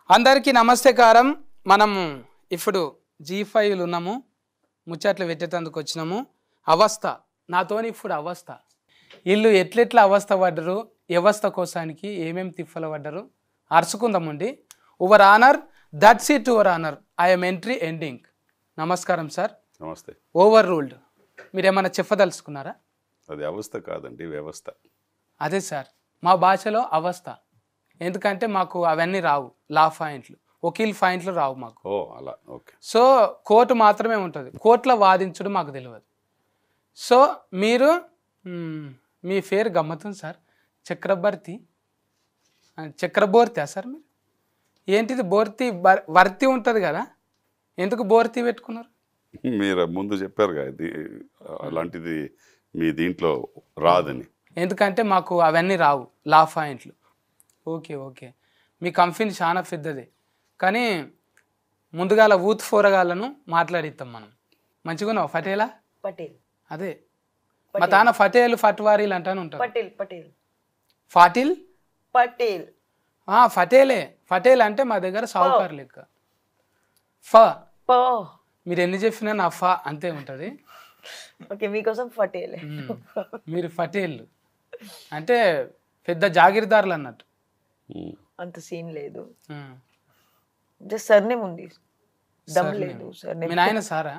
అందరికీ నమస్తేకారం మనము ఇప్పుడు జీ ఫైవ్లు ఉన్నాము ముచ్చట్లు పెట్టేటందుకు వచ్చినాము అవస్థ నాతోని ఇప్పుడు అవస్థ వీళ్ళు ఎట్లెట్లా అవస్థ పడ్డరు వ్యవస్థ కోసానికి ఏమేమి తిప్పలు పడ్డరు అరుచుకుందామండి over honour that's it over honour I'm entry ending నమస్కారం సార్ నమస్తే ఓవర్ రూల్డ్ మీరు ఏమైనా చెప్పదలుచుకున్నారా అది అవస్థ కాదండి వ్యవస్థ అదే సార్ మా భాషలో అవస్థ ఎందుకంటే మాకు అవన్నీ రావు లా పాయింట్లు వకీల్ పాయింట్లు రావు మాకు ఓ అలా ఓకే సో కోర్టు మాత్రమే ఉంటుంది కోర్టులో వాదించడం మాకు తెలియదు సో మీరు మ్మ్, మీ పేరు గమ్మతుంది సార్ చక్రబర్తి ఆ, చక్రబోర్తా సార్ మీరు ఏంటిది బోర్తి బర్- వర్తి ఉంటుంది కదా ఎందుకు బోర్తి పెట్టుకున్నారు మీరు ముందు చెప్పారు కదా ఇది అలాంటిది మీ దీంట్లో రాదని ఎందుకంటే మాకు అవన్నీ రావు లా పాయింట్లు ఓకే ఓకే మీ కంపెనీ చాలా పెద్దది కానీ ముందుగాల ఊత్ ఫోరగాళ్ళను మాట్లాడిస్తాం మనం మంచిగున్నావు ఫటేలా పటేల్ అదే మా తాన ఫటేలు ఫట్వారీలు అంటాను ఉంటారు పటేల్ పటేల్ ఫాటిల్ పటేల్ ఆ, ఫటేలే ఫటేల్ అంటే మా దగ్గర సావుకారు లెక్క ఫ పో మీరు ఎన్ని చెప్పినా నా ఫ అంతే ఉంటుంది ఓకే మీకోసం పటేల్ మీరు ఫటేల్ అంటే పెద్ద జాగీర్దారులు అన్నట్టు ఉమ్. అంత సీన్ లేదు ఉమ్. జస్ట్ సర్నేమ్ ఉంది దమ్ Surname. లేదు సర్నేమ్ మీ నాయన సారా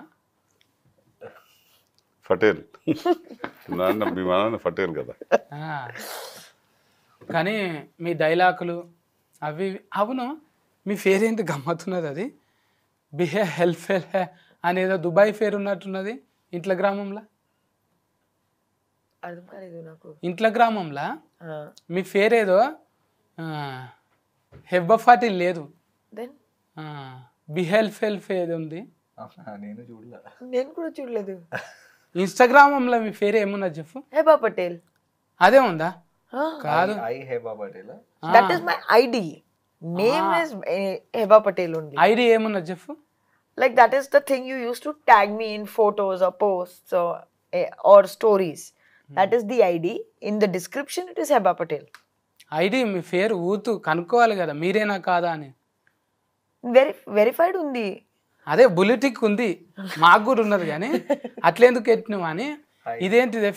పటేల్ నాన్న మీ నాన్న పటేల్ కదా ఆ. కానీ మీ డైలాగులు అవి ఇవి- అవును మీ ఫేర్ ఏంటి గమ్మత్తున్నది అది బిహే హెల్ప్ హెల్ హే అనేదో దుబాయ్ ఫేర్ ఉన్నట్టున్నది ఇంట్ల గ్రామంలో అర్థం కాలేదు నాకు ఇంట్ల గ్రామంలో ఆ, మీ ఫేర్ ఏదో హెబ్బఫాటి లేదు దెన్ బిహెల్ ఫెల్ఫ్ ఏది ఉంది అవునా నేను చూడలే నేను కూడా చూడలేదు ఇన్స్టాగ్రామంలో మీ పేరు ఏమున్నది చెప్పు హేబా పటేల్ అదే ఉందా కాదు I Heba Patel that is my ID name is Heba Patel only ID ఏమున్నది చెప్పు like that is the thing you used to tag me in photos or posts or eh, or stories that is the id in the description it is heba patel ID మీ పేరు ఊతు కనుక్కోవాలి కదా మీరేనా కాదా అని Veri- verified ఉంది అదే బుల్లెటిక్ ఉంది మాకు కూడా ఉన్నది కానీ అట్లెందుకు ఎట్టినావు అని ఇదేంటిది